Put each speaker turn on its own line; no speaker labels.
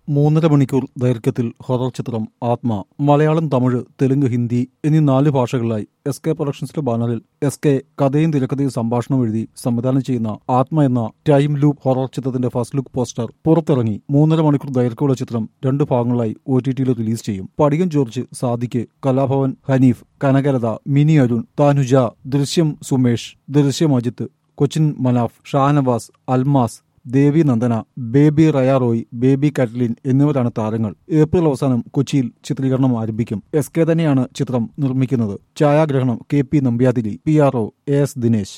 മൂന്നര മണിക്കൂർ ദൈർഘ്യത്തിൽ ഹൊറർ ചിത്രം ആത്മ മലയാളം തമിഴ് തെലുങ്ക് ഹിന്ദി എന്നീ നാല് ഭാഷകളിലായി എസ് കെ പ്രൊഡക്ഷൻസിന്റെ ബാനറിൽ എസ് കെ കഥയും തിരക്കഥയും സംഭാഷണം എഴുതി സംവിധാനം ചെയ്യുന്ന ആത്മ എന്ന ടൈം ലൂപ്പ് ഹൊറർ ചിത്രത്തിന്റെ ഫസ്റ്റ് ലുക്ക് പോസ്റ്റർ പുറത്തിറങ്ങി മൂന്നര മണിക്കൂർ ദൈർഘ്യമുള്ള ചിത്രം രണ്ട് ഭാഗങ്ങളായി ഒ ടി ടിയിൽ റിലീസ് ചെയ്യും Padiyan George Sadiq Kalabhavan Haneef Kanakaratha Mini Arun Thanuja Drishyam Sumesh Drishyam Ajith Cochin Manaf Shanavas Almas Devi Nandana Baby Rayaroy Baby Caitlin എന്നിവരാണ് താരങ്ങൾ ഏപ്രിൽ അവസാനം കൊച്ചിയിൽ ചിത്രീകരണം ആരംഭിക്കും എസ് കെ തന്നെയാണ് ചിത്രം നിർമ്മിക്കുന്നത് ഛായാഗ്രഹണം K P Nambiathiri P R O A S Dinesh